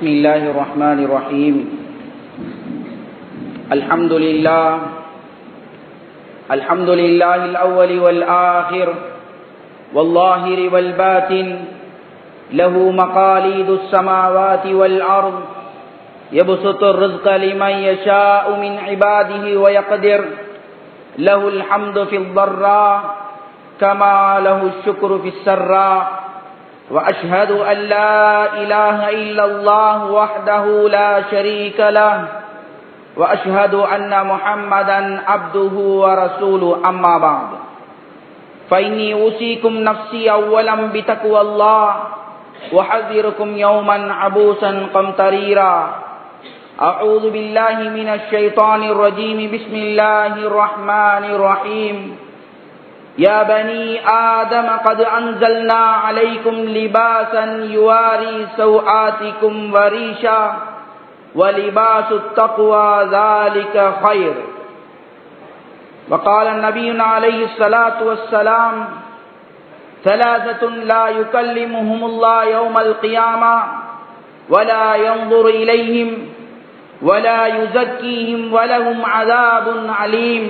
بسم الله الرحمن الرحيم الحمد لله الحمد لله الأول والآخر والظاهر والباطن له مقاليد السماوات والأرض يبسط الرزق لمن يشاء من عباده ويقدر له الحمد في الضراء كما له الشكر في السراء وأشهد أن لا إله إلا الله وحده لا شريك له وأشهد أن محمدا عبده ورسوله أما بعد فإني أوصيكم نفسي أولا بتقوى الله وحذركم يوما عبوسا قمطريرا أعوذ بالله من الشيطان الرجيم بسم الله الرحمن الرحيم يا بني آدم قد أنزلنا عليكم لباسا يواري سوآتكم وريشا ولباس التقوى ذلك خير وقال النبي عليه الصلاة والسلام ثلاثة لا يكلمهم الله يوم القيامة ولا ينظر إليهم ولا يزكيهم ولهم عذاب عليم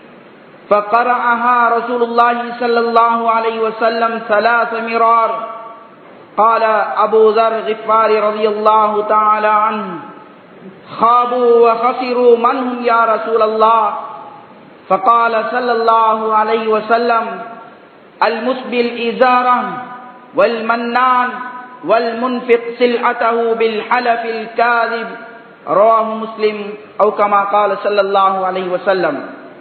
فقرأها رسول الله صلى الله عليه وسلم ثلاث مرار قال أبو ذر غفاري رضي الله تعالى عنه خابوا وخسروا من هم يا رسول الله فقال صلى الله عليه وسلم المسبل إزارة والمنان والمنفق سلعته بالحلف الكاذب رواه مسلم أو كما قال صلى الله عليه وسلم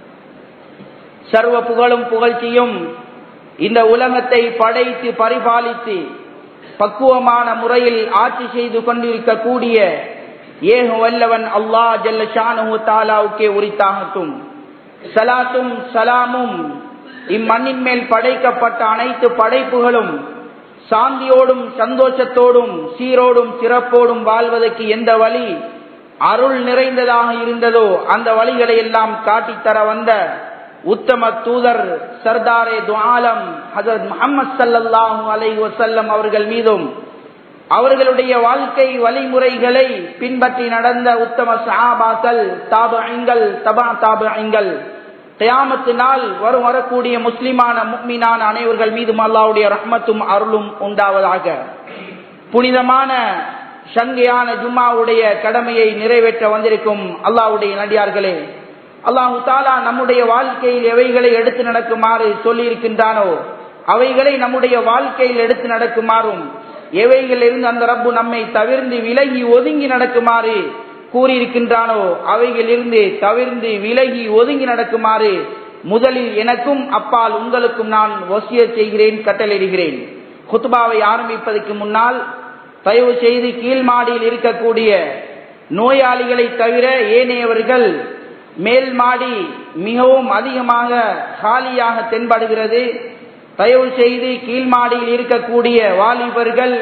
சர்வ புகழும் புகழ்ச்சியும் இந்த உலகத்தை படைத்து பரிபாலித்து பக்குவமான முறையில் ஆட்சி செய்து கொண்டிருக்கக்கூடிய ஏக வல்லவன் அல்லா ஜல்ல ஷானு தாலாவுக்கே உரித்தாகட்டும் சலாத்தும் சலாமும் இம்மண்ணின் மேல் படைக்கப்பட்ட அனைத்து படைப்புகளும் சாந்தியோடும் சந்தோஷத்தோடும் சீரோடும் சிறப்போடும் வாழ்வதற்கு எந்த வழி அருள் நிறைந்ததாக இருந்ததோ அந்த வழிகளை எல்லாம் காட்டித்தர வந்த உத்தம தூதர் சர்தாரே துஆலம் ஹசரத் முகமது சல்லாஹூ அலை வசல்லம் அவர்கள் மீதும் அவர்களுடைய வாழ்க்கை வழிமுறைகளை பின்பற்றி நடந்த உத்தம சஹாபாக்கள் தாபு ஐங்கள் தபா தாபு ஐங்கள் கயாமத்து நாள் வரும் வரக்கூடிய முஸ்லிமான முக்மினான அனைவர்கள் மீதும் அல்லாவுடைய ரஹ்மத்தும் அருளும் உண்டாவதாக புனிதமான சங்கையான ஜும்மாவுடைய கடமையை நிறைவேற்ற வந்திருக்கும் அல்லாவுடைய நடிகார்களே அல்லாஹு தாலா நம்முடைய வாழ்க்கையில் எவைகளை எடுத்து நடக்குமாறு சொல்லி இருக்கின்றானோ அவைகளை நம்முடைய வாழ்க்கையில் எடுத்து நடக்குமாறும் எவைகள் இருந்து அந்த ரப்பு நம்மை தவிர்ந்து விலகி ஒதுங்கி நடக்குமாறு கூறியிருக்கின்றானோ அவைகள் இருந்து தவிர்ந்து விலகி ஒதுங்கி நடக்குமாறு முதலில் எனக்கும் அப்பால் உங்களுக்கும் நான் வசிய செய்கிறேன் கட்டளையிடுகிறேன் குத்துபாவை ஆரம்பிப்பதற்கு முன்னால் தயவு செய்து கீழ் மாடியில் இருக்கக்கூடிய நோயாளிகளை தவிர ஏனையவர்கள் மேல் மாடி மிகவும் அதிகமாக காலியாக தென்படுகிறது தயவு செய்து கீழ் மாடியில் இருக்கக்கூடிய வாலிபர்கள்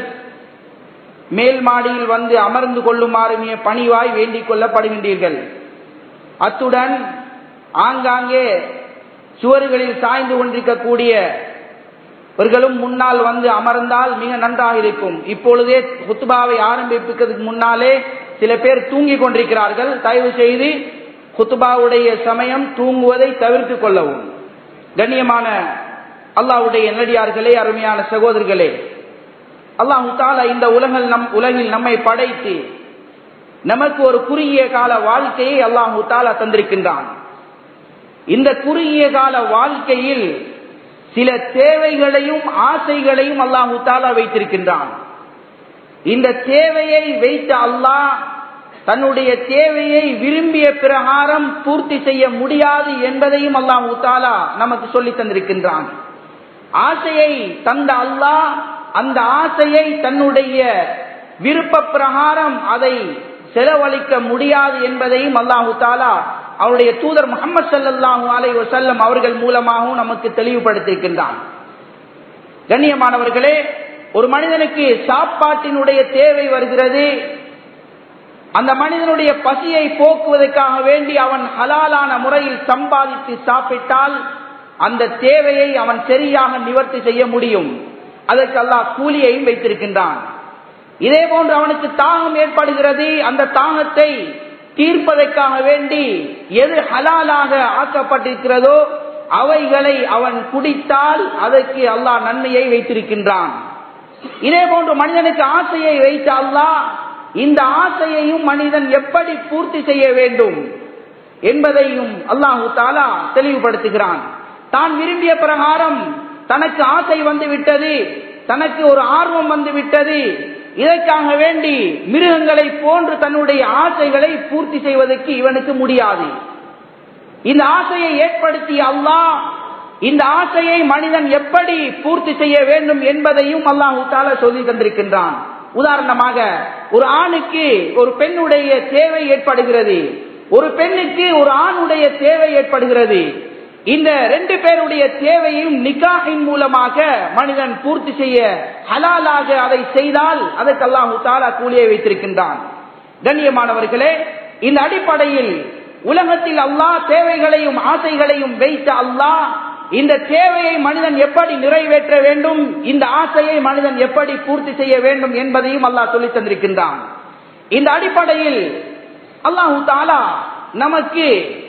மேல் மாடியில் வந்து அமர்ந்து கொள்ளுமாறு பணிவாய் வேண்டிக் கொள்ளப்படுகின்றீர்கள் அத்துடன் ஆங்காங்கே சுவர்களில் சாய்ந்து கொண்டிருக்கக்கூடிய இவர்களும் முன்னால் வந்து அமர்ந்தால் மிக நன்றாக இருக்கும் இப்பொழுதே குத்துபாவை ஆரம்பிப்பதற்கு முன்னாலே சில பேர் தூங்கிக் கொண்டிருக்கிறார்கள் தயவு செய்து குத்துபாவுடைய சமயம் தூங்குவதை தவிர்த்து கொள்ளவும் கண்ணியமான அல்லாவுடைய நடிகார்களே அருமையான சகோதரர்களே அல்லாஹு தாலா இந்த உலகில் நம் உலகில் நம்மை படைத்து நமக்கு ஒரு குறுகிய கால வாழ்க்கையை அல்லாஹு தாலா தந்திருக்கின்றான் இந்த குறுகிய கால வாழ்க்கையில் சில தேவைகளையும் ஆசைகளையும் அல்லாஹு தாலா வைத்திருக்கின்றான் இந்த தேவையை வைத்த அல்லாஹ் தன்னுடைய தேவையை விரும்பிய பிரகாரம் பூர்த்தி செய்ய முடியாது என்பதையும் அல்லாஹு தாலா நமக்கு சொல்லி தந்திருக்கின்றான் ஆசையை தந்த அல்லாஹ் அந்த ஆசையை தன்னுடைய விருப்ப பிரகாரம் அதை செலவழிக்க முடியாது என்பதையும் அல்லாஹு தாலா அவருடைய தூதர் முகமது சல்லாஹூ அலை வசல்லம் அவர்கள் மூலமாகவும் நமக்கு தெளிவுபடுத்தியிருக்கின்றான் கண்ணியமானவர்களே ஒரு மனிதனுக்கு சாப்பாட்டினுடைய தேவை வருகிறது அந்த மனிதனுடைய பசியை போக்குவதற்காக வேண்டி அவன் ஹலாலான முறையில் சம்பாதித்து சாப்பிட்டால் அந்த தேவையை அவன் சரியாக நிவர்த்தி செய்ய முடியும் அதற்கு அல்லாஹ் கூலியையும் வைத்திருக்கின்றான் இதே போன்று அவனுக்கு தாகம் ஏற்படுகிறது அந்த தாகத்தை தீர்ப்பதற்காக வேண்டி எது ஹலாலாக ஆக்கப்பட்டிருக்கிறதோ அவைகளை அவன் குடித்தால் அதற்கு அல்லாஹ் நன்மையை வைத்திருக்கின்றான் இதே போன்று மனிதனுக்கு ஆசையை வைத்த அல்லாஹ் இந்த ஆசையையும் மனிதன் எப்படி பூர்த்தி செய்ய வேண்டும் என்பதையும் அல்லாஹு தாலா தெளிவுபடுத்துகிறான் தான் விரும்பிய பிரகாரம் தனக்கு ஆசை வந்து விட்டது தனக்கு ஒரு ஆர்வம் வந்து விட்டது இதற்காக வேண்டி மிருகங்களை போன்று தன்னுடைய ஆசைகளை பூர்த்தி செய்வதற்கு இவனுக்கு முடியாது இந்த ஆசையை ஏற்படுத்திய அல்லாஹ் இந்த ஆசையை மனிதன் எப்படி பூர்த்தி செய்ய வேண்டும் என்பதையும் அல்லாஹு தாலா சொல்லி தந்திருக்கின்றான் உதாரணமாக ஒரு ஆணுக்கு ஒரு பெண்ணுடைய தேவை ஏற்படுகிறது ஒரு பெண்ணுக்கு ஒரு ஆணுடைய தேவை ஏற்படுகிறது இந்த ரெண்டு பேருடைய தேவையும் நிக்காகின் மூலமாக மனிதன் பூர்த்தி செய்ய ஹலாலாக அதை செய்தால் அதற்கு அல்லாஹு தாலா கூலியை வைத்திருக்கின்றான் கண்ணியமானவர்களே இந்த அடிப்படையில் உலகத்தில் அல்லாஹ் தேவைகளையும் ஆசைகளையும் வைத்த அல்லாஹ் இந்த தேவையை மனிதன் எப்படி நிறைவேற்ற வேண்டும் இந்த ஆசையை மனிதன் எப்படி பூர்த்தி செய்ய வேண்டும் என்பதையும் அல்லாஹ் சொல்லி தந்திருக்கின்றான் இந்த அடிப்படையில் அல்லாஹு தாலா நமக்கு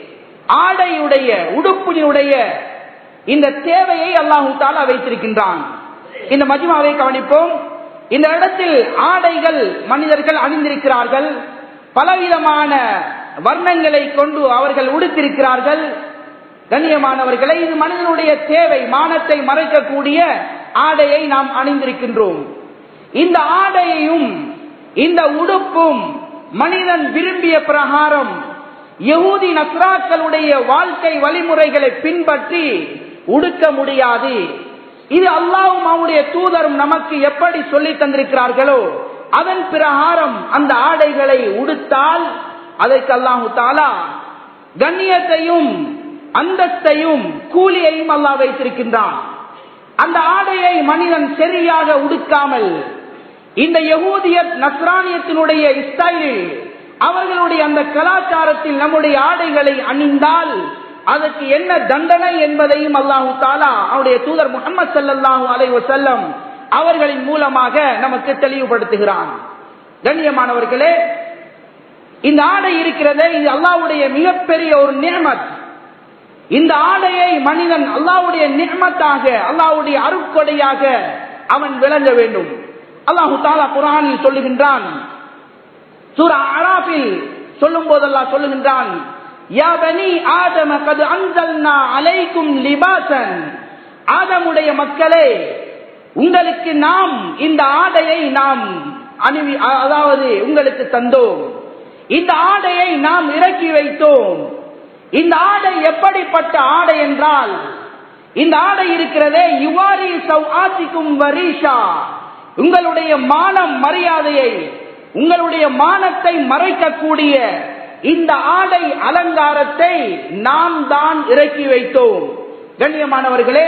ஆடையுடைய உடுப்பினுடைய இந்த தேவையை அல்லாஹு தாலா வைத்திருக்கின்றான் இந்த மஜ்மாவை கவனிப்போம் இந்த இடத்தில் ஆடைகள் மனிதர்கள் அணிந்திருக்கிறார்கள் பலவிதமான வர்ணங்களை கொண்டு அவர்கள் உடுத்திருக்கிறார்கள் கண்ணியமானவர்களை இது மனிதனுடைய தேவை மானத்தை மறைக்கக்கூடிய ஆடையை நாம் அணிந்திருக்கின்றோம் இந்த ஆடையையும் இந்த உடுப்பும் மனிதன் விரும்பிய பிரகாரம் யகூதி நஸ்ராக்களுடைய வாழ்க்கை வழிமுறைகளை பின்பற்றி உடுக்க முடியாது இது அல்லாவும் அவனுடைய தூதரும் நமக்கு எப்படி சொல்லி தந்திருக்கிறார்களோ அதன் பிரகாரம் அந்த ஆடைகளை உடுத்தால் அதற்கு அல்லாஹு தாலா கண்ணியத்தையும் அந்தஸ்தையும் கூலியையும் அல்லாஹ் வைத்திருக்கின்றான் அந்த ஆடையை மனிதன் சரியாக உடுக்காமல் இந்த யகூதிய நஸ்ரானியத்தினுடைய ஸ்டைலில் அவர்களுடைய அந்த கலாச்சாரத்தில் நம்முடைய ஆடைகளை அணிந்தால் அதற்கு என்ன தண்டனை என்பதையும் அல்லாஹு தாலா அவருடைய தூதர் முகமது சல்லாஹூ அலை வசல்லம் அவர்களின் மூலமாக நமக்கு தெளிவுபடுத்துகிறான் கண்ணியமானவர்களே இந்த ஆடை இருக்கிறதே இது அல்லாவுடைய மிகப்பெரிய ஒரு நியமத் இந்த ஆடையை மனிதன் அல்லாவுடைய நியமத்தாக அல்லாவுடைய அருக்கொடையாக அவன் விளங்க வேண்டும் அல்லாஹு தாலா குரானில் சொல்லுகின்றான் சூரா அராபில் சொல்லும் போதெல்லாம் சொல்லுகின்றான் யா பனி ஆதம கது அன்சல்னா அலைக்கும் லிபாசன் ஆதமுடைய மக்களே உங்களுக்கு நாம் இந்த ஆடையை நாம் அணிவி அதாவது உங்களுக்கு தந்தோம் இந்த ஆடையை நாம் இறக்கி வைத்தோம் இந்த ஆடை எப்படிப்பட்ட ஆடை என்றால் இந்த ஆடை இருக்கிறதே யுவாரி சவ் ஆசிக்கும் வரீஷா உங்களுடைய மானம் மரியாதையை உங்களுடைய மானத்தை மறைக்கக்கூடிய இந்த ஆடை அலங்காரத்தை நாம் தான் இறக்கி வைத்தோம் கண்ணியமானவர்களே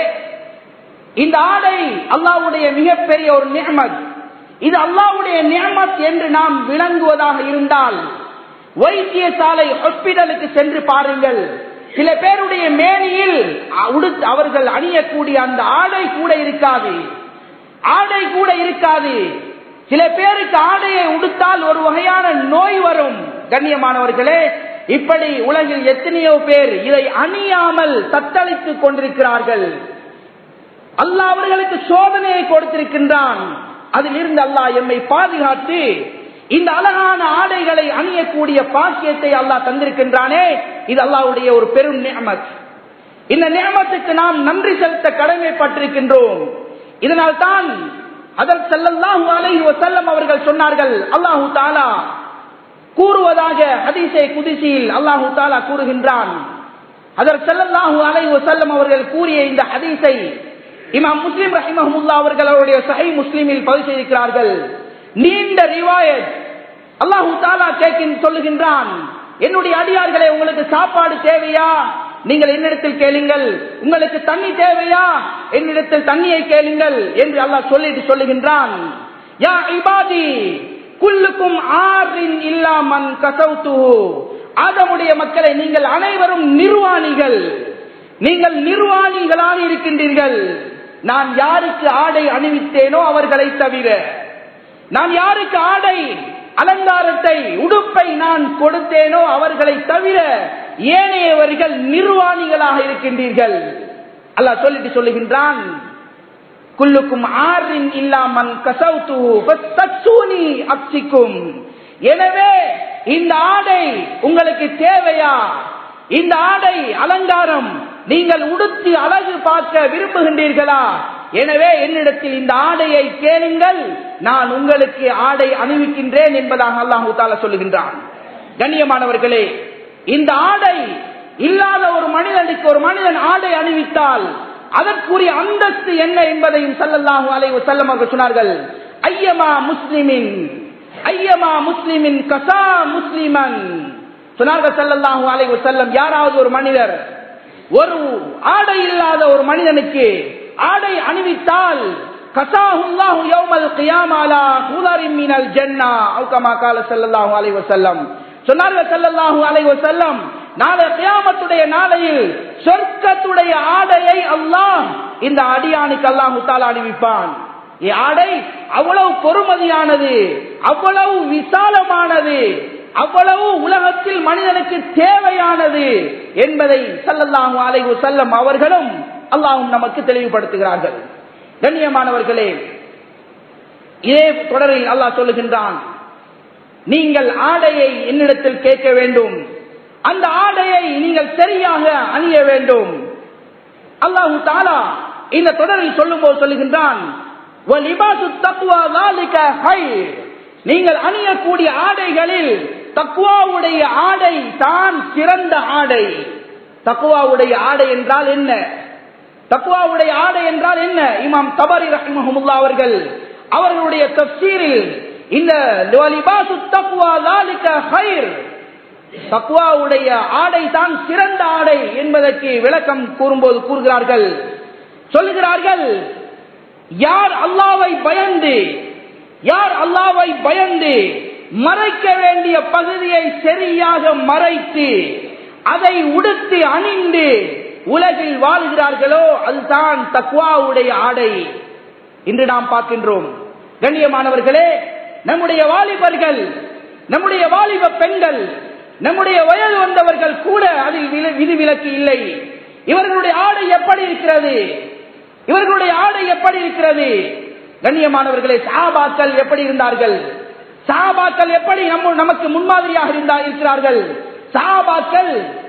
இந்த ஆடை அல்லாவுடைய மிகப்பெரிய ஒரு நியமத் இது அல்லாவுடைய நியமத் என்று நாம் விளங்குவதாக இருந்தால் வைத்தியசாலை ஹாஸ்பிட்டலுக்கு சென்று பாருங்கள் சில பேருடைய மேனியில் அவர்கள் அணியக்கூடிய அந்த ஆடை கூட இருக்காது ஆடை கூட இருக்காது சில பேருக்கு ஆடையை உடுத்தால் ஒரு வகையான நோய் வரும் கண்ணியமானவர்களே இப்படி உலகில் எத்தனையோ பேர் இதை அணியாமல் தத்தளித்துக் கொண்டிருக்கிறார்கள் அல்லாஹ் அவர்களுக்கு சோதனையை கொடுத்திருக்கின்றான் அதில் இருந்து அல்லாஹ் எம்மை பாதுகாத்து இந்த அழகான ஆடைகளை அணியக்கூடிய பாக்கியத்தை அல்லாஹ் தந்திருக்கின்றானே இது அல்லாவுடைய ஒரு பெரும் நியமத் இந்த நியமத்துக்கு நாம் நன்றி செலுத்த கடமைப்பட்டிருக்கின்றோம் இதனால் தான் அதல் செல்லல்லாஹு அலைஹி வசல்லம் அவர்கள் சொன்னார்கள் அல்லாஹு தாலா கூறுவதாக ஹதீஸை குதிசியில் அல்லாஹு தாலா கூறுகின்றான் அதர் செல்லல்லாஹு அலைஹி வசல்லம் அவர்கள் கூறிய இந்த ஹதீஸை இமாம் முஸ்லிம் ரஹிமஹமுல்லா அவர்கள் அவருடைய சஹை முஸ்லிமில் பதிவு செய்திருக்கிறார்கள் நீண்ட ரிவாயத் அல்லாஹு தாலா கேட்கின் சொல்லுகின்றான் என்னுடைய அடியார்களே உங்களுக்கு சாப்பாடு தேவையா நீங்கள் என்னிடத்தில் கேளுங்கள் உங்களுக்கு தண்ணி தேவையா என்னிடத்தில் தண்ணியை கேளுங்கள் என்று அல்லாஹ் சொல்லிட்டு சொல்லுகின்றான் யா இபாதி குல்லுக்கும் ஆறின் இல்லாமன் கசவுத்து ஆதமுடைய மக்களை நீங்கள் அனைவரும் நிர்வாணிகள் நீங்கள் நிர்வாணிகளாக இருக்கின்றீர்கள் நான் யாருக்கு ஆடை அணிவித்தேனோ அவர்களை தவிர நான் யாருக்கு ஆடை அலங்காரத்தை உடுப்பை நான் கொடுத்தேனோ அவர்களை தவிர ஏனையவர்கள் நிர்வாணிகளாக இருக்கின்றீர்கள் அல்லாஹ் சொல்லிட்டு சொல்லுகின்றான் குல்லுக்கும் ஆறின் இல்லாமல் கசவுத்து அப்சிக்கும் எனவே இந்த ஆடை உங்களுக்கு தேவையா இந்த ஆடை அலங்காரம் நீங்கள் உடுத்தி அழகு பார்க்க விரும்புகின்றீர்களா எனவே என்னிடத்தில் இந்த ஆடையை கேளுங்கள் நான் உங்களுக்கு ஆடை அணிவிக்கின்றேன் என்பதாக அல்லாஹு தாலா சொல்லுகின்றான் கண்ணியமானவர்களே இந்த ஆடை இல்லாத ஒரு மனிதனுக்கு ஒரு மனிதன் ஆடை அணிவித்தால் அதற்குரிய அந்தஸ்து என்ன என்பதையும் சல்லல்லாஹு அலைஹி வஸல்லம் அவர்கள் சொன்னார்கள் ஐயமா முஸ்லிமின் ஐயமா முஸ்லிமின் கசா முஸ்லிமன் சொன்னார்கள் சல்லல்லாஹு அலைஹி வஸல்லம் யாராவது ஒரு மனிதர் ஒரு ஆடை இல்லாத ஒரு மனிதனுக்கு ஆடை அணிவித்தால் கசாஹுல்லாஹு யௌமல் கியாமாலா குலரின் மினல் ஜன்னா அவு கமா கால ஸல்லல்லாஹு அலைஹி வஸல்லம் சொன்னார்கள் ஸல்லல்லாஹு அலைஹி வஸல்லம் நாளை கியாமத்துடைய நாளையில் சொர்க்கத்துடைய ஆடையை அல்லாஹ் இந்த அடியானுக்கு அல்லாஹ் முத்தாலா அணிவிப்பான் ஆடை அவ்வளவு பொறுமதியானது அவ்வளவு விசாலமானது அவ்வளவு உலகத்தில் மனிதனுக்கு தேவையானது என்பதை சல்லல்லாஹு அலைஹி செல்லம் அவர்களும் அல்லாஹும் நமக்கு தெளிவுபடுத்துகிறார்கள் கண்ணியமானவர்களே இதே தொடரில் அல்லாஹ் சொல்லுகின்றான் நீங்கள் ஆடையை என்னிடத்தில் கேட்க வேண்டும் அந்த ஆடையை நீங்கள் சரியாக அணிய வேண்டும் அல்லாஹு தாலா இந்த தொடரில் சொல்லும் போது சொல்லுகின்றான் நீங்கள் அணியக்கூடிய ஆடைகளில் தக்குவாவுடைய ஆடை தான் சிறந்த ஆடை தக்குவாவுடைய ஆடை என்றால் என்ன தக்குவாவுடைய ஆடை என்றால் என்ன இமாம் தபரி ரஹிமஹமுல்லா அவர்கள் அவர்களுடைய தப்சீரில் இந்த தக்குவாவுடைய ஆடை தான் சிறந்த ஆடை என்பதற்கு விளக்கம் கூறும்போது கூறுகிறார்கள் சொல்லுகிறார்கள் யார் அல்லாவை பயந்து யார் அல்லாவை பயந்து மறைக்க வேண்டிய பகுதியை சரியாக மறைத்து அதை உடுத்து அணிந்து உலகில் வாழ்கிறார்களோ அதுதான் தக்குவாவுடைய ஆடை இன்று நாம் பார்க்கின்றோம் கண்ணியமானவர்களே நம்முடைய வாலிபர்கள் நம்முடைய வாலிப பெண்கள் நம்முடைய வயது வந்தவர்கள் கூட அதில் விதிவிலக்கு இல்லை இவர்களுடைய ஆடை எப்படி இருக்கிறது இவர்களுடைய ஆடை எப்படி இருக்கிறது கண்ணியமானவர்களே சாபாக்கள் எப்படி இருந்தார்கள் சாபாக்கள் எப்படி நம்ம நமக்கு முன்மாதிரியாக இருந்தா இருக்கிறார்கள் சாபாக்கள்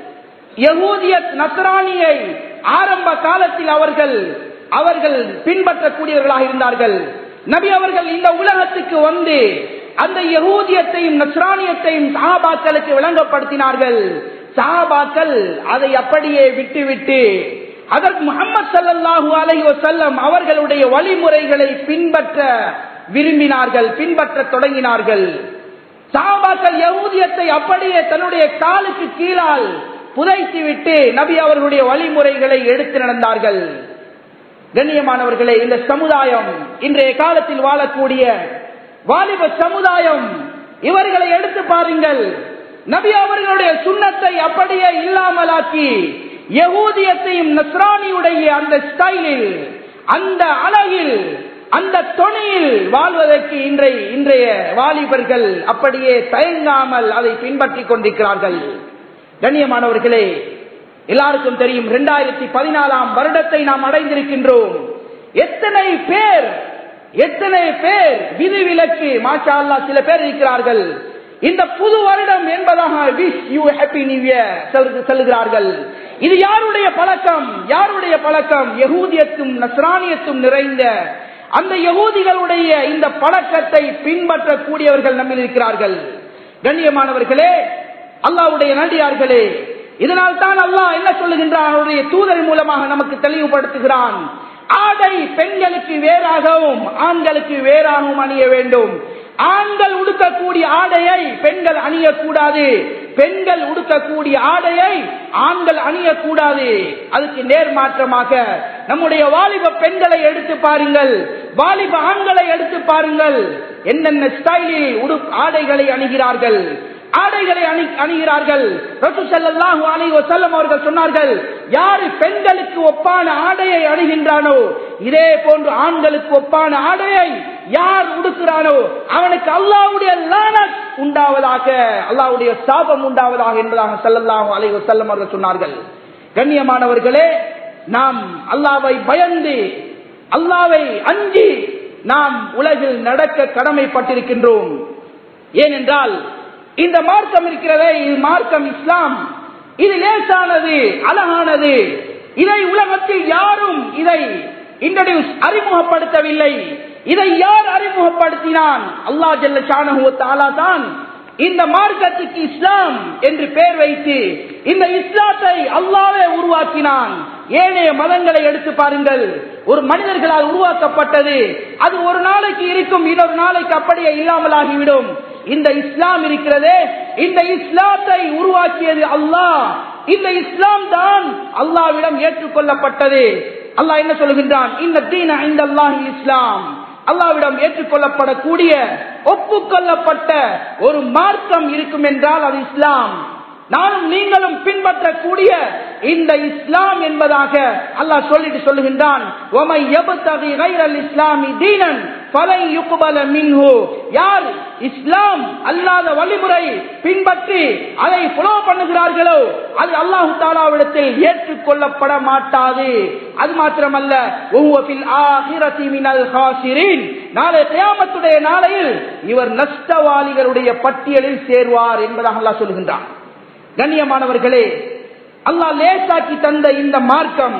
யகூதிய நசராணியை ஆரம்ப காலத்தில் அவர்கள் அவர்கள் பின்பற்றக்கூடியவர்களாக இருந்தார்கள் நபி அவர்கள் இந்த உலகத்துக்கு வந்து அந்த யகூதியத்தையும் நஸ்ரானியத்தையும் சஹாபாக்களுக்கு விளங்கப்படுத்தினார்கள் சஹாபாக்கள் அதை அப்படியே விட்டுவிட்டு அதற்கு முகமது சல்லாஹூ அலை வசல்லம் அவர்களுடைய வழிமுறைகளை பின்பற்ற விரும்பினார்கள் பின்பற்ற தொடங்கினார்கள் சாபாக்கள் யகூதியத்தை அப்படியே தன்னுடைய காலுக்கு கீழால் புதைத்து விட்டு நபி அவர்களுடைய வழிமுறைகளை எடுத்து நடந்தார்கள் கண்ணியமானவர்களே இந்த சமுதாயம் இன்றைய காலத்தில் வாழக்கூடிய வாலிப சமுதாயம் இவர்களை எடுத்து பாருங்கள் நபி அவர்களுடைய சுண்ணத்தை அப்படியே இல்லாமலாக்கி யகூதியத்தையும் நஸ்ரானியுடைய அந்த ஸ்டைலில் அந்த அழகில் அந்த தொனியில் வாழ்வதற்கு இன்றைய இன்றைய வாலிபர்கள் அப்படியே தயங்காமல் அதை பின்பற்றிக் கொண்டிருக்கிறார்கள் கண்ணியமானவர்களே எல்லாருக்கும் தெரியும் இரண்டாயிரத்தி பதினாலாம் வருடத்தை நாம் அடைந்திருக்கின்றோம் எத்தனை பேர் எத்தனை பேர் விதிவிலக்கு மாஷா அல்லா சில பேர் இருக்கிறார்கள் இந்த புது வருடம் என்பதாக wish you happy new year செல்கிறார்கள் இது யாருடைய பழக்கம் யாருடைய பழக்கம் யகூதியத்தும் நஸ்ரானியத்தும் நிறைந்த அந்த யகூதிகளுடைய இந்த பழக்கத்தை பின்பற்றக்கூடியவர்கள் நம்மில் இருக்கிறார்கள் கண்ணியமானவர்களே அல்லாவுடைய நடிகார்களே இதனால் தான் அல்லாஹ் என்ன சொல்லுகின்றான் அவருடைய தூதர் மூலமாக நமக்கு தெளிவுபடுத்துகிறான் ஆடை பெண்களுக்கு வேறாகவும் ஆண்களுக்கு வேறாகவும் அணிய வேண்டும் ஆண்கள் உடுக்கக்கூடிய ஆடையை பெண்கள் அணியக்கூடாது பெண்கள் உடுக்கக்கூடிய ஆடையை ஆண்கள் அணியக்கூடாது அதுக்கு நேர்மாற்றமாக நம்முடைய வாலிப பெண்களை எடுத்து பாருங்கள் வாலிப ஆண்களை எடுத்து பாருங்கள் என்னென்ன ஸ்டைலில் உடு ஆடைகளை அணுகிறார்கள் ஆடைகளை அணி அணிகிறார்கள் ரசூல் ஸல்லல்லாஹு அலைஹி வஸல்லம் அவர்கள் சொன்னார்கள் யாரு பெண்களுக்கு ஒப்பான ஆடையை அணிகின்றானோ இதே போன்று ஆண்களுக்கு ஒப்பான ஆடையை யார் உடுக்கிறானோ அவனுக்கு அல்லாஹ்வுடைய லானத் உண்டாவதாக அல்லாஹ்வுடைய சாபம் உண்டாவதாக என்பதாக ஸல்லல்லாஹு அலைஹி வஸல்லம் அவர்கள் சொன்னார்கள் கண்ணியமானவர்களே நாம் அல்லாவை பயந்து அல்லாவை அஞ்சி நாம் உலகில் நடக்க கடமைப்பட்டிருக்கின்றோம் ஏனென்றால் இந்த மார்க்கம் இருக்கிறதே இது மார்க்கம் இஸ்லாம் இது லேசானது அழகானது இதை உலகத்தில் யாரும் இதை இன்ட்ரடியூஸ் அறிமுகப்படுத்தவில்லை இதை யார் அறிமுகப்படுத்தினான் அல்லா ஜல்ல ஷானஹு தான் இந்த மார்க்கத்துக்கு இஸ்லாம் என்று பெயர் வைத்து இந்த இஸ்லாத்தை அல்லாவே உருவாக்கினான் ஏனைய மதங்களை எடுத்து பாருங்கள் ஒரு மனிதர்களால் உருவாக்கப்பட்டது அது ஒரு நாளைக்கு இருக்கும் இன்னொரு நாளைக்கு அப்படியே இல்லாமலாகிவிடும் இந்த இஸ்லாம் இருக்கிறதே இந்த இஸ்லாத்தை உருவாக்கியது அல்லாஹ் இந்த இஸ்லாம் தான் அல்லாவிடம் ஏற்றுக்கொள்ளப்பட்டது அல்லாஹ் என்ன சொல்லுகின்றான் இந்த தீன இந்த அல்லாஹ் இஸ்லாம் அல்லாவிடம் ஏற்றுக்கொள்ளப்படக்கூடிய ஒப்புக்கொள்ளப்பட்ட ஒரு மார்க்கம் இருக்கும் என்றால் அது இஸ்லாம் நானும் நீங்களும் பின்பற்றக்கூடிய இந்த இஸ்லாம் என்பதாக அல்லாஹ் சொல்லிட்டு சொல்லுகின்றான் யார் இஸ்லாம் அல்லாத வழிமுறை பின்பற்றி அதை புலோ பண்ணுகிறார்களோ அது அல்லாஹு தாலாவிடத்தில் ஏற்றுக்கொள்ளப்பட மாட்டாது அது மாத்திரமல்ல நாளை கியாமத்துடைய நாளையில் இவர் நஷ்டவாளிகளுடைய பட்டியலில் சேர்வார் என்பதாக அல்லாஹ் சொல்லுகின்றான் கண்ணியமானவர்களே அல்லாஹ் லேசாக்கி தந்த இந்த மார்க்கம்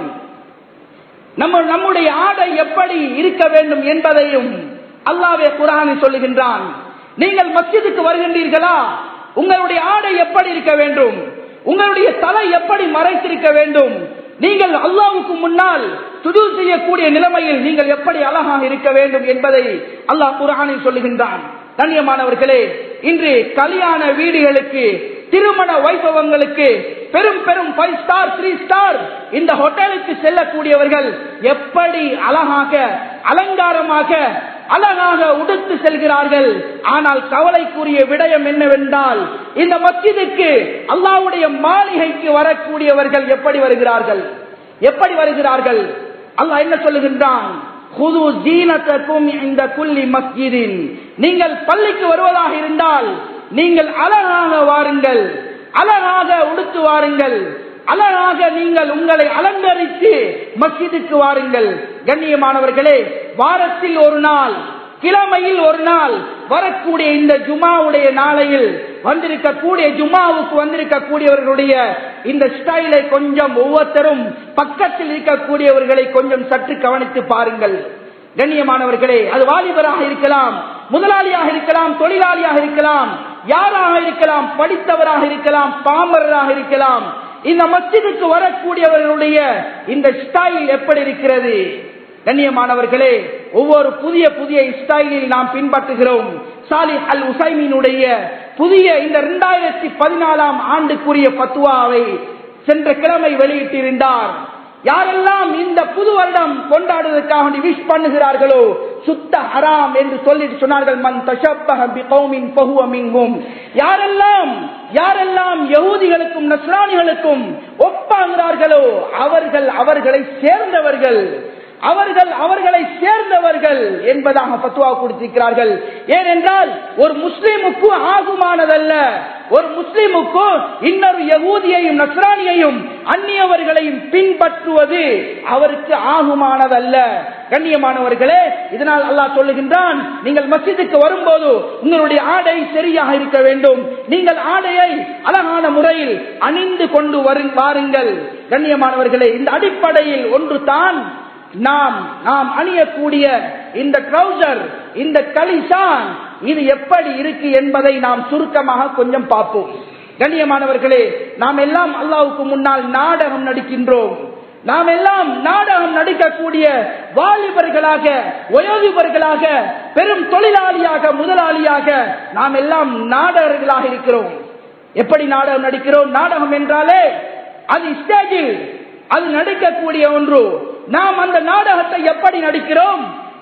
நம்ம நம்முடைய ஆடை எப்படி இருக்க வேண்டும் என்பதையும் அல்லாவே குரானை சொல்லுகின்றான் நீங்கள் மஸ்ஜிதுக்கு வருகின்றீர்களா உங்களுடைய ஆடை எப்படி இருக்க வேண்டும் உங்களுடைய தலை எப்படி மறைத்திருக்க வேண்டும் நீங்கள் அல்லாவுக்கு முன்னால் துது செய்யக்கூடிய நிலைமையில் நீங்கள் எப்படி அழகாக இருக்க வேண்டும் என்பதை அல்லாஹ் குரானில் சொல்லுகின்றான் கண்ணியமானவர்களே இன்று கல்யாண வீடுகளுக்கு திருமண வைபவங்களுக்கு பெரும் பெரும் ஃபைவ் ஸ்டார் த்ரீ ஸ்டார் இந்த ஹோட்டலுக்கு செல்லக்கூடியவர்கள் எப்படி அழகாக அலங்காரமாக அழகாக உடுத்து செல்கிறார்கள் ஆனால் கவலைக்குரிய விடயம் என்னவென்றால் இந்த மஸ்ஜிதுக்கு அல்லாவுடைய மாளிகைக்கு வரக்கூடியவர்கள் எப்படி வருகிறார்கள் எப்படி வருகிறார்கள் அல்லாஹ் என்ன சொல்லுகின்றான் குது ஜீனத்தக்கும் இந்த குல்லி மஸ்ஜிதின் நீங்கள் பள்ளிக்கு வருவதாக இருந்தால் நீங்கள் அழகாக வாருங்கள் அழகாக உடுத்து வாருங்கள் அழகாக நீங்கள் உங்களை அலங்கரித்து மஸ்ஜிதுக்கு வாருங்கள் கண்ணியமானவர்களே வாரத்தில் ஒரு நாள் கிழமையில் ஒரு நாள் வரக்கூடிய இந்த ஜுமாவுடைய நாளையில் வந்திருக்கக்கூடிய ஜுமாவுக்கு வந்திருக்கக்கூடியவர்களுடைய இந்த ஸ்டைலை கொஞ்சம் ஒவ்வொருத்தரும் பக்கத்தில் இருக்கக்கூடியவர்களை கொஞ்சம் சற்று கவனித்து பாருங்கள் கண்ணியமானவர்களே அது வாலிபராக இருக்கலாம் முதலாளியாக இருக்கலாம் தொழிலாளியாக இருக்கலாம் யாராக இருக்கலாம் படித்தவராக இருக்கலாம் பாமரராக இருக்கலாம் இந்த மஸ்ஜிதுக்கு வரக்கூடியவர்களுடைய இந்த ஸ்டைல் எப்படி இருக்கிறது கண்ணியமானவர்களே ஒவ்வொரு புதிய புதிய ஸ்டைலில் நாம் பின்பற்றுகிறோம் சாலி அல் உசைமினுடைய புதிய இந்த இரண்டாயிரத்தி பதினாலாம் ஆண்டுக்குரிய பத்துவாவை சென்ற கிழமை வெளியிட்டிருந்தார் யாரெல்லாம் இந்த புது வருடம் கொண்டாடுவதற்காக விஷ் பண்ணுகிறார்களோ சுத்த ஹராம் என்று சொல்லிட்டு சொன்னார்கள் மன் தஷப்பஹ பிகௌமின் பஹுவ மின்ஹும் யாரெல்லாம் யாரெல்லாம் யகூதிகளுக்கும் நஸ்ரானிகளுக்கும் ஒப்பாகிறார்களோ அவர்கள் அவர்களை சேர்ந்தவர்கள் அவர்கள் அவர்களை சேர்ந்தவர்கள் என்பதாக பத்துவா கொடுத்திருக்கிறார்கள் ஏனென்றால் ஒரு முஸ்லீமுக்கு ஆகுமானதல்ல ஒரு முஸ்லீமுக்கு இன்னொரு யகூதியையும் நஸ்ரானியையும் அந்நியவர்களையும் பின்பற்றுவது அவருக்கு ஆகுமானதல்ல கண்ணியமானவர்களே இதனால் அல்லாஹ் சொல்லுகின்றான் நீங்கள் மஸ்ஜிதுக்கு வரும்போது உங்களுடைய ஆடை சரியாக இருக்க வேண்டும் நீங்கள் ஆடையை அழகான முறையில் அணிந்து கொண்டு வாருங்கள் கண்ணியமானவர்களே இந்த அடிப்படையில் ஒன்று தான் நாம் நாம் அணியக்கூடிய இந்த ட்ரௌசர் இந்த கலிசான் இது எப்படி இருக்கு என்பதை நாம் சுருக்கமாக கொஞ்சம் பார்ப்போம் கண்ணியமானவர்களே நாம் எல்லாம் அல்லாவுக்கு முன்னால் நாடகம் நடிக்கின்றோம் நாம் எல்லாம் நாடகம் நடிக்கக்கூடிய வாலிபர்களாக வயோதிபர்களாக பெரும் தொழிலாளியாக முதலாளியாக நாம் எல்லாம் நாடகர்களாக இருக்கிறோம் எப்படி நாடகம் நடிக்கிறோம் நாடகம் என்றாலே அது ஸ்டேஜில் அது நடிக்கக்கூடிய ஒன்று நாம் அந்த நாடகத்தை எப்படி நடிக்கிறோம்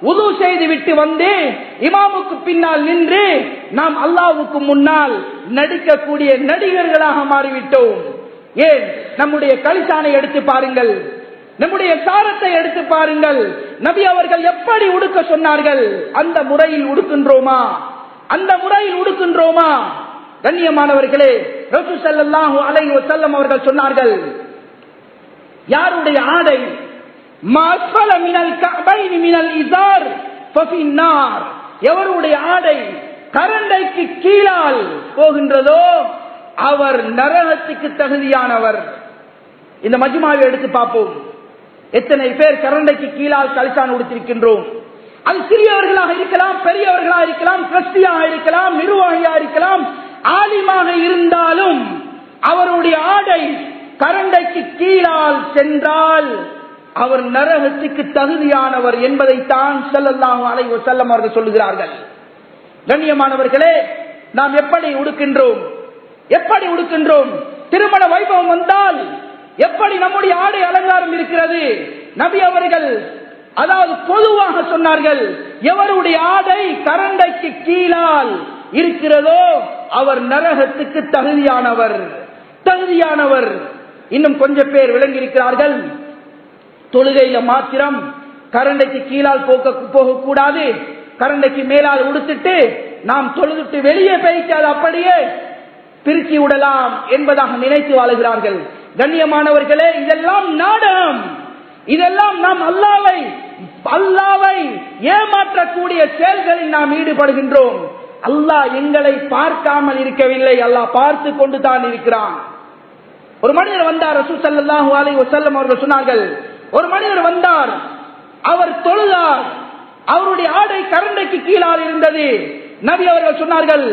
உது செய்து விட்டு வந்து இமாமுக்கு பின்னால் நின்று நாம் அல்லாவுக்கு முன்னால் நடிக்கக்கூடிய நடிகர்களாக மாறிவிட்டோம் ஏன் நம்முடைய கலிசானை எடுத்து பாருங்கள் நம்முடைய சாரத்தை எடுத்து பாருங்கள் நபி அவர்கள் எப்படி உடுக்க சொன்னார்கள் அந்த முறையில் உடுக்கின்றோமா அந்த முறையில் உடுக்கின்றோமா கண்ணியமானவர்களே ரசூ ஸல்லல்லாஹு அலைஹி வஸல்லம் அவர்கள் சொன்னார்கள் யாருடைய ஆடை மஸ்ஃபல மினல் கஅபைனி மினல் இஸார் ஃபஃபி நார் எவருடைய ஆடை கரண்டைக்கு கீழால் போகின்றதோ அவர் நரகத்துக்கு தகுதியானவர் இந்த மஜ்மாவை எடுத்து பார்ப்போம் எத்தனை பேர் கரண்டைக்கு கீழால் கலிசான் உடுத்திருக்கின்றோம் அது சிறியவர்களாக இருக்கலாம் பெரியவர்களாக இருக்கலாம் கிறிஸ்டியாக இருக்கலாம் நிர்வாகியாக இருக்கலாம் ஆலிமாக இருந்தாலும் அவருடைய ஆடை கரண்டைக்கு கீழால் சென்றால் அவர் நரகத்துக்கு தகுதியானவர் என்பதைத்தான் செல்லல்லாஹு அலைஹி வஸல்லம் அவர்கள் சொல்லுகிறார்கள் கண்ணியமானவர்களே நாம் எப்படி உடுக்கின்றோம் எப்படி உடுக்கின்றோம் திருமண வைபவம் வந்தால் எப்படி நம்முடைய ஆடை அலங்காரம் இருக்கிறது நபி அவர்கள் அதாவது பொதுவாக சொன்னார்கள் எவருடைய ஆடை கரண்டைக்கு கீழால் இருக்கிறதோ அவர் நரகத்துக்கு தகுதியானவர் தகுதியானவர் இன்னும் கொஞ்சம் பேர் விளங்கி இருக்கிறார்கள் தொழுகையில மாத்திரம் கரண்டைக்கு கீழால் போக்க போகக்கூடாது கரண்டைக்கு மேலால் உடுத்துட்டு நாம் தொழுதுட்டு வெளியே போயிட்டு அது அப்படியே பிரிச்சு விடலாம் என்பதாக நினைத்து வாழுகிறார்கள் கண்ணியமானவர்களே இதெல்லாம் நாடகம் இதெல்லாம் நாம் அல்லாவை அல்லாவை ஏமாற்றக்கூடிய செயல்களில் நாம் ஈடுபடுகின்றோம் அல்லாஹ் எங்களை பார்க்காமல் இருக்கவில்லை அல்லாஹ் பார்த்து கொண்டு தான் இருக்கிறான் ஒரு மனிதர் வந்தார் ரசூ சல்லாஹூ அலை வசல்லம் அவர்கள் சொன்னார்கள் ஒரு மனிதர் வந்தார் அவர் தொழுதார் அவருடைய ஆடை கரண்டைக்கு கீழால் இருந்தது நபி அவர்கள் சொன்னார்கள்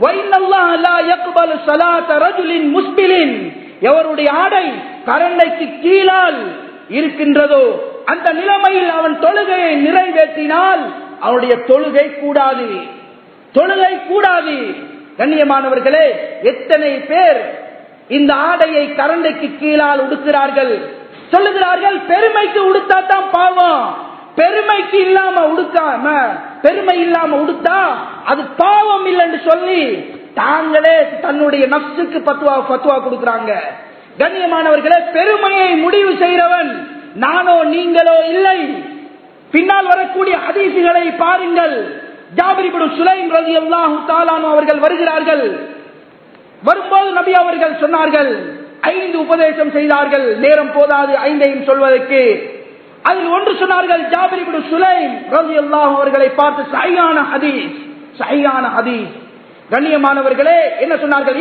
முஸ்பிலின் எவருடைய ஆடை கரண்டைக்கு கீழால் இருக்கின்றதோ அந்த நிலைமையில் அவன் தொழுகையை நிறைவேற்றினால் அவனுடைய தொழுகை கூடாது தொழுகை கூடாது கண்ணியமானவர்களே எத்தனை பேர் இந்த ஆடையை கரண்டைக்கு கீழால் உடுக்கிறார்கள் சொல்லுகிறார்கள் பெருமைக்கு உடுத்தாதான் பாவம் பெருமைக்கு இல்லாம உடுக்காம பெருமை இல்லாம உடுத்தா அது பாவம் இல்லைன்னு சொல்லி தாங்களே தன்னுடைய நப்சுக்கு பத்துவா பத்துவா கொடுக்கிறாங்க கண்ணியமானவர்களே பெருமையை முடிவு செய்கிறவன் நானோ நீங்களோ இல்லை பின்னால் வரக்கூடிய அதிசிகளை பாருங்கள் ஜாபிரிபுடு சுலைம் ரவி அல்லாஹு தாலானு அவர்கள் வருகிறார்கள் வரும்போது நபி அவர்கள் சொன்னார்கள் ஐந்து உபதேசம் செய்தார்கள் நேரம் போதாது ஐந்தையும் சொல்வதற்கு அதில் ஒன்று சொன்னார்கள் ஜாபிரிபுடு சுலைம் ரவி அல்லாஹ் அவர்களை பார்த்து சையான ஹதீஸ் சையான ஹதீஸ் கண்ணியமானவர்களே என்ன சொன்னார்கள்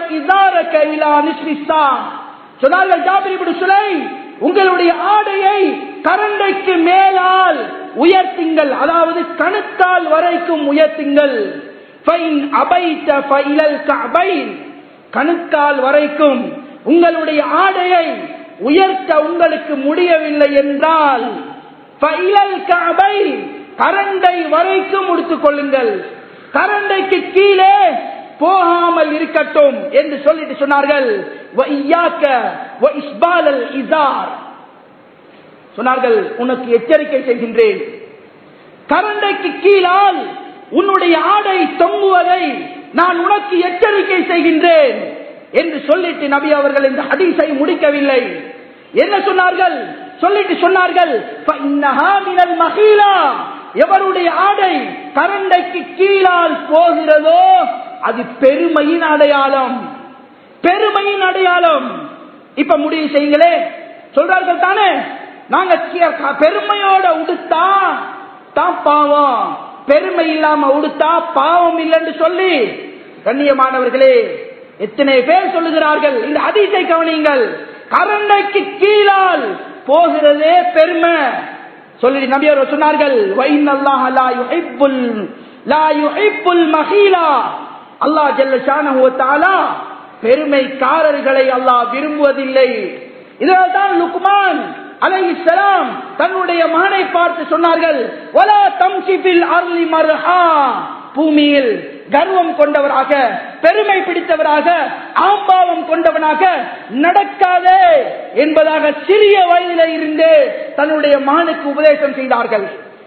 சொன்னார்கள் ஜாபிரிபுடு சுலைம் உங்களுடைய ஆடையை கரண்டைக்கு மேலால் உயர்த்துங்கள் அதாவது கணுக்கால் வரைக்கும் உயர்த்துங்கள் கணுக்கால் வரைக்கும் உங்களுடைய ஆடையை உயர்த்த உங்களுக்கு முடியவில்லை என்றால் கரண்டை வரைக்கும் உடுத்துக் கொள்ளுங்கள் கரண்டைக்கு கீழே போகாமல் இருக்கட்டும் என்று சொல்லிட்டு சொன்னார்கள் சொன்னார்கள் உனக்கு எச்சரிக்கை செய்கின்றேன் கரண்டைக்கு கீழால் உன்னுடைய ஆடை தொங்குவதை நான் உனக்கு எச்சரிக்கை செய்கின்றேன் என்று சொல்லிட்டு நபி அவர்கள் இந்த ஹதீஸை முடிக்கவில்லை என்ன சொன்னார்கள் சொல்லிட்டு சொன்னார்கள் எவருடைய ஆடை கரண்டைக்கு கீழால் போகிறதோ அது பெருமையின் அடையாளம் பெருமையின் அடையாளம் இப்ப முடிவு செய்யுங்களே சொல்றார்கள் தானே நாங்க பெருமையோட உடுத்தா தான் பாவம் பெருமை இல்லாம உடுத்தா பாவம் இல்லைன்னு சொல்லி கண்ணியமானவர்களே எத்தனை பேர் சொல்லுகிறார்கள் இந்த அதிசை கவனிங்கள் கரண்டைக்கு கீழால் போகிறதே பெருமை சொல்லி நபி அவர் சொன்னார்கள் அல்லாஹ் ஜல்ல பெருமைக்காரர்களை அல்லாஹ் விரும்புவதில்லை இதனால் தான் லுக்மான் அலை இஸ்லாம் தன்னுடைய மகனை பார்த்து சொன்னார்கள் ஒலா தம்சிபில் அருளி மருஹா பூமியில் கர்வம் கொண்டவராக பெருமை பிடித்தவராக ஆம்பாவம் கொண்டவனாக நடக்காதே என்பதாக சிறிய வயதில இருந்து தன்னுடைய மகனுக்கு உபதேசம் செய்தார்கள்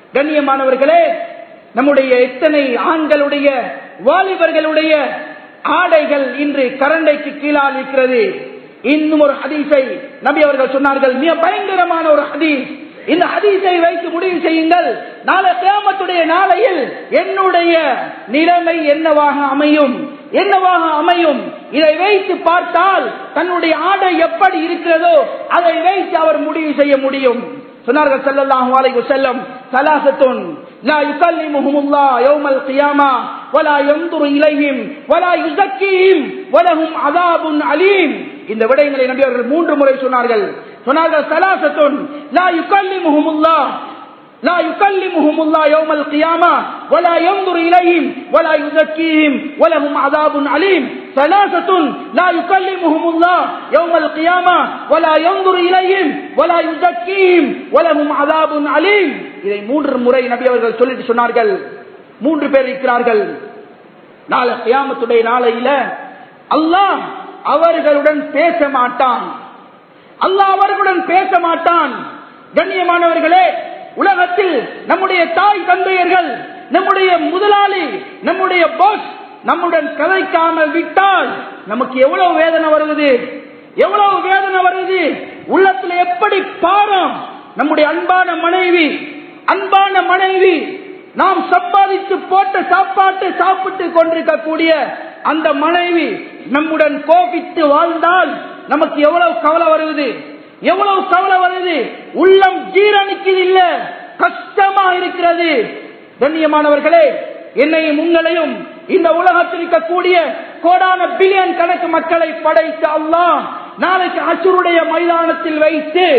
கண்ணியமானவர்களே நம்முடைய எத்தனை ஆண்களுடைய வாலிபர்களுடைய ஆடைகள் இன்று கரண்டைக்கு கீழால் இருக்கிறது இன்னும் ஒரு ஹதீஸை நபி அவர்கள் சொன்னார்கள் மிக பயங்கரமான ஒரு ஹதீஸ் இந்த ஹதீஸை வைத்து முடிவு செய்யுங்கள் நாளை கியாமத்துடைய நாளையில் என்னுடைய நிலைமை என்னவாக அமையும் என்னவாக அமையும் இதை வைத்து பார்த்தால் தன்னுடைய ஆடை எப்படி இருக்கிறதோ அதை வைத்து அவர் முடிவு செய்ய முடியும் சொன்னார்கள் ஸல்லல்லாஹு அலைஹி வஸல்லம் ثلاثه لا يكلمهم الله يوم القيامه ولا ينظر اليهم ولا يزكيهم ولهم عذاب عليم இந்த விடயங்களை நபி அவர்கள் மூன்று முறை சொன்னார்கள் சொன்னார்கள் ثلاثه لا يكلمهم الله لا يكلمهم الله يوم القيامة ولا ينظر إليهم ولا يزكيهم ولهم عذاب عليم ثلاثة لا يكلمهم الله يوم القيامة ولا ينظر إليهم ولا يزكيهم ولهم عذاب عليم இதை மூன்று முறை நபி அவர்கள் சொல்லிட்டு சொன்னார்கள் மூன்று பேர் இருக்கிறார்கள் நாளை கியாமத்துடைய நாளையில அல்லாஹ் அவர்களுடன் பேச மாட்டான் அல்லாஹ் அவர்களுடன் பேச மாட்டான் கண்ணியமானவர்களே உலகத்தில் நம்முடைய தாய் தந்தையர்கள் நம்முடைய முதலாளி நம்முடைய பாஸ் நம்முடன் கதைக்காமல் விட்டால் நமக்கு எவ்வளவு வேதனை வருவது எவ்வளவு வேதனை வருவது உள்ளத்துல எப்படி பாரம் நம்முடைய அன்பான மனைவி அன்பான மனைவி நாம் சம்பாதித்து போட்ட சாப்பாட்டு சாப்பிட்டு கொண்டிருக்கக்கூடிய அந்த மனைவி நம்முடன் கோபித்து வாழ்ந்தால் நமக்கு எவ்வளவு கவலை வருவது எவ்வளவு கவலை வருது உள்ளம் ஜீரணிக்குது இல்ல கஷ்டமா இருக்கிறது கண்ணியமானவர்களே என்னையும் உங்களையும் இந்த உலகத்தில் இருக்கக்கூடிய கோடான பில்லியன் கணக்கு மக்களை படைத்த அல்லாஹ் நாளைக்கு அசுருடைய மைதானத்தில் வைத்து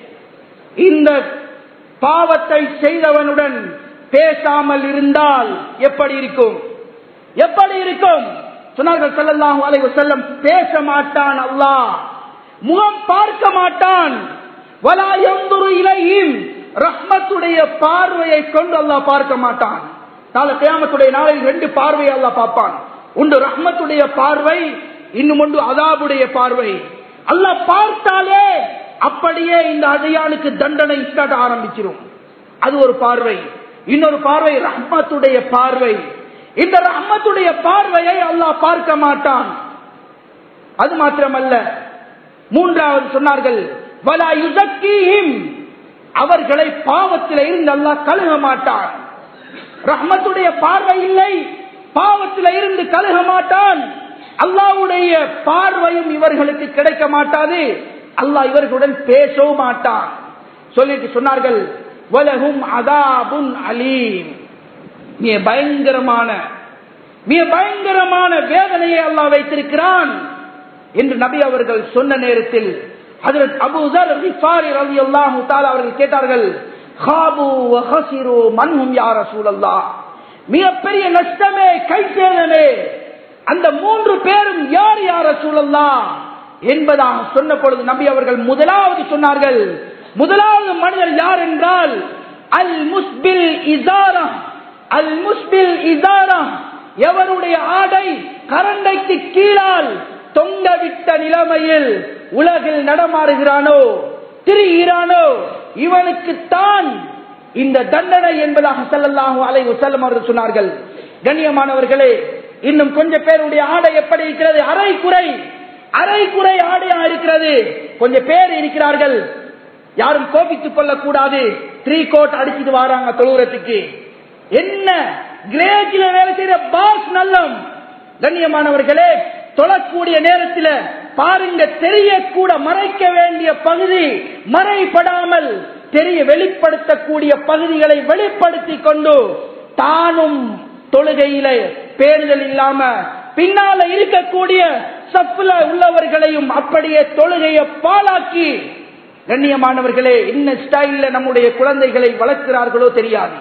இந்த பாவத்தை செய்தவனுடன் பேசாமல் இருந்தால் எப்படி இருக்கும் எப்படி இருக்கும் சொன்னார்கள் ஸல்லல்லாஹு அலைஹி வஸல்லம் பேச மாட்டான் அல்லாஹ் முகம் பார்க்க மாட்டான் வலா யந்துரு இலைஹிம் ரஹ்மத்துடைய பார்வையை கொண்டு அல்லாஹ் பார்க்க மாட்டான் நாளை கியாமத்துடைய நாளில் ரெண்டு பார்வையை அல்லாஹ் பார்ப்பான் ஒன்று ரஹ்மத்துடைய பார்வை இன்னும் ஒன்று அதாபுடைய பார்வை அல்லாஹ் பார்த்தாலே அப்படியே இந்த அதையானுக்கு தண்டனை ஸ்டார்ட் ஆரம்பிச்சிரும் அது ஒரு பார்வை இன்னொரு பார்வை ரஹ்மத்துடைய பார்வை இந்த ரஹ்மத்துடைய பார்வையை அல்லாஹ் பார்க்க மாட்டான் அது மாத்திரமல்ல மூன்றாவது சொன்னார்கள் வலா யுசக்கீஹிம் அவர்களை பாவத்தில் இருந்து அல்லாஹ் கழுக மாட்டான் ரஹ்மத்துடைய பார்வை இல்லை பாவத்தில் இருந்து கழுக மாட்டான் அல்லாவுடைய பார்வையும் இவர்களுக்கு கிடைக்க மாட்டாது அல்லாஹ் இவர்களுடன் பேசவும் மாட்டான் சொல்லிட்டு சொன்னார்கள் வலகும் அதாபுன் அலீம் மிக பயங்கரமான மிக பயங்கரமான வேதனையை அல்லாஹ் வைத்திருக்கிறான் என்று நபி அவர்கள் சொன்ன நேரத்தில் ஹஜரத் அபூதர் ரிஃபாரி ரலியல்லாஹு தஆலா அவர்கள் கேட்டார்கள் காபு வஹசிரு மன்ஹும் யா ரசூலல்லாஹ் மிகப்பெரிய நஷ்டமே கை சேதமே அந்த மூன்று பேரும் யார் யார் ரசூலல்லாஹ் என்பதாக சொன்ன பொழுது நபி அவர்கள் முதலாவது சொன்னார்கள் முதலாவது மனிதர் யார் என்றால் அல் முஸ்பில் இசாரா அல் முஸ்பில் இசாரா எவருடைய ஆடை கரண்டைக்கு கீழால் தொங்கவிட்ட நிலைமையில் உலகில் நடமாறுகிறானோ திரிகிறானோ இவனுக்குத்தான் இந்த தண்டனை என்பதாக செல்லல்லாஹு அலை செல்லம் அவர்கள் சொன்னார்கள் கண்ணியமானவர்களே இன்னும் கொஞ்சம் பேருடைய ஆடை எப்படி இருக்கிறது அரை குறை அரை குறை ஆடையா இருக்கிறது கொஞ்சம் பேர் இருக்கிறார்கள் யாரும் கோபித்துக் கொள்ளக்கூடாது த்ரீ கோட் அடிச்சுட்டு வராங்க தொழுகிறதுக்கு என்ன கிரேஜில வேலை செய்யற பாஸ் நல்லம் கண்ணியமானவர்களே தொழக்கூடிய நேரத்தில் பாருங்க தெரியக்கூட மறைக்க வேண்டிய பகுதி மறைப்படாமல் தெரிய வெளிப்படுத்தக்கூடிய பகுதிகளை வெளிப்படுத்தி கொண்டு தானும் தொழுகையில பேணுதல் இல்லாம பின்னால இருக்கக்கூடிய சப்புல உள்ளவர்களையும் அப்படியே தொழுகையை பாலாக்கி கண்ணியமானவர்களே இன்ன ஸ்டைல்ல நம்முடைய குழந்தைகளை வளர்க்கிறார்களோ தெரியாது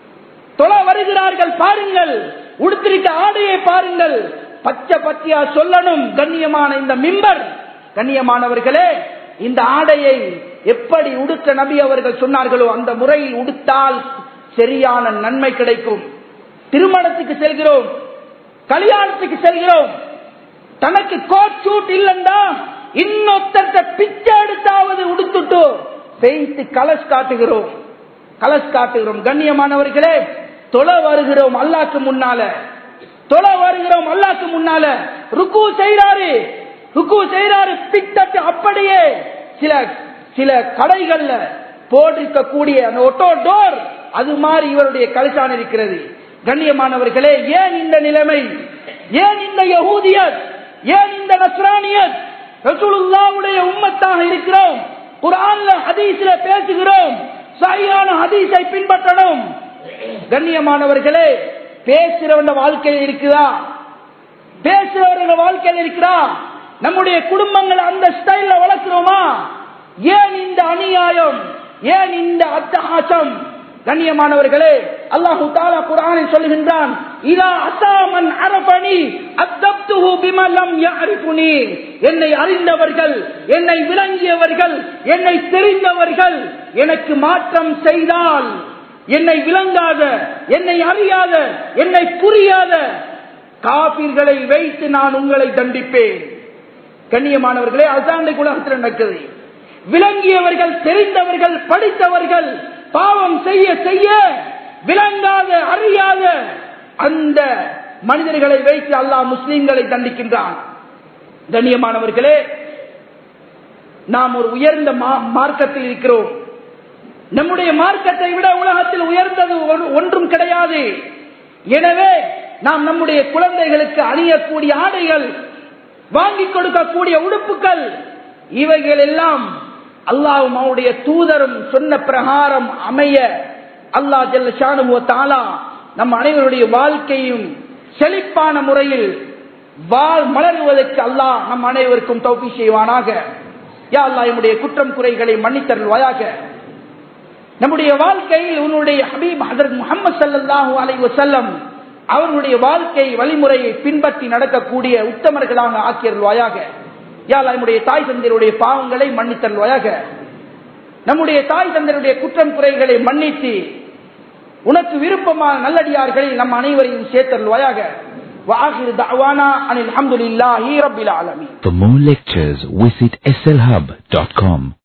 தொலை வருகிறார்கள் பாருங்கள் உடுத்திருக்க ஆடையை பாருங்கள் பச்சை பச்சையா சொல்லணும் கண்ணியமான இந்த மிம்பர் கண்ணியமானவர்களே இந்த ஆடையை எப்படி உடுக்க நபி அவர்கள் சொன்னார்களோ அந்த முறையில் உடுத்தால் சரியான நன்மை கிடைக்கும் திருமணத்துக்கு செல்கிறோம் கல்யாணத்துக்கு செல்கிறோம் தனக்கு கோட் சூட் இல்லண்டா இன்னொருத்தர்கிட்ட பிச்சை எடுத்தாவது உடுத்துட்டு பெய்த்து கலஸ் காட்டுகிறோம் கலஸ் காட்டுகிறோம் கண்ணியமானவர்களே தொலை வருகிறோம் அல்லாக்கு முன்னால தொலை வருகிறோம் அல்லாக்கு முன்னால ருக்கு செய்யறாரு ருக்கு செய்யறாரு பித்தட்டு அப்படியே சில சில கடைகள்ல போட்டிருக்கக்கூடிய அந்த ஒட்டோ டோர் அது மாதிரி இவருடைய கலிசான் இருக்கிறது கண்ணியமானவர்களே ஏன் இந்த நிலைமை ஏன் இந்த யகூதியத் ஏன் இந்த நஸ்ரானியத் ரசூலுல்லாவுடைய உம்மத்தாக இருக்கிறோம் குரான்ல ஹதீஸ்ல பேசுகிறோம் சரியான ஹதீஸை பின்பற்றணும் கண்ணியமானவர்களே பேசுறவங்க வாழ்க்கையில் இருக்குதா பேசுறவர்கள் வாழ்க்கையில் இருக்கிறா நம்முடைய குடும்பங்களை அந்த ஸ்டைல்ல வளர்க்கிறோமா ஏன் இந்த அநியாயம் ஏன் இந்த அட்டகாசம் கண்ணியமானவர்களே அல்லாஹு தாலா குரானில் சொல்லுகின்றான் இதா அசாமன் அரபணி அத்தப்துஹு பிமலம் யஅரிஃபுனி என்னை அறிந்தவர்கள் என்னை விளங்கியவர்கள் என்னை தெரிந்தவர்கள் எனக்கு மாற்றம் செய்தால் என்னை விளங்காத என்னை அறியாத என்னை புரியாத காபீர்களை வைத்து நான் உங்களை தண்டிப்பேன் கண்ணியமானவர்களே அதுதான் உலகத்தில் நடக்குது விளங்கியவர்கள் தெரிந்தவர்கள் படித்தவர்கள் பாவம் செய்ய செய்ய விளங்காத அறியாத அந்த மனிதர்களை வைத்து அல்லாஹ் முஸ்லீம்களை தண்டிக்கின்றான் கண்ணியமானவர்களே நாம் ஒரு உயர்ந்த மார்க்கத்தில் இருக்கிறோம் நம்முடைய மார்க்கத்தை விட உலகத்தில் உயர்ந்தது ஒன்றும் கிடையாது எனவே நாம் நம்முடைய குழந்தைகளுக்கு அணியக்கூடிய ஆடைகள் வாங்கி கொடுக்கக்கூடிய உடுப்புகள் இவைகள் எல்லாம் அல்லாவும் அவருடைய தூதரும் சொன்ன பிரகாரம் அமைய அல்லா ஜல்ல ஷானுவோ தாலா நம் அனைவருடைய வாழ்க்கையும் செழிப்பான முறையில் வாழ் மலருவதற்கு அல்லாஹ் நம் அனைவருக்கும் தௌபி செய்வானாக யா அல்லா என்னுடைய குற்றம் குறைகளை மன்னித்தருள்வாயாக நம்முடைய வாழ்க்கையில் உன்னுடைய ஹபீப் ஹதரத் முகமது சல்லாஹூ அலை வசல்லம் அவர்களுடைய வாழ்க்கை வழிமுறையை பின்பற்றி நடக்கக்கூடிய உத்தமர்களாக ஆக்கியருள்வாயாக யாழ் நம்முடைய தாய் தந்தருடைய பாவங்களை மன்னித்தருள்வாயாக நம்முடைய தாய் தந்தருடைய குற்றம் குறைகளை மன்னித்து உனக்கு விருப்பமான நல்லடியார்களில் நம் அனைவரையும் சேர்த்தருள்வாயாக وآخر دعوانا أن الحمد لله رب العالمين For more lectures, visit slhub.com.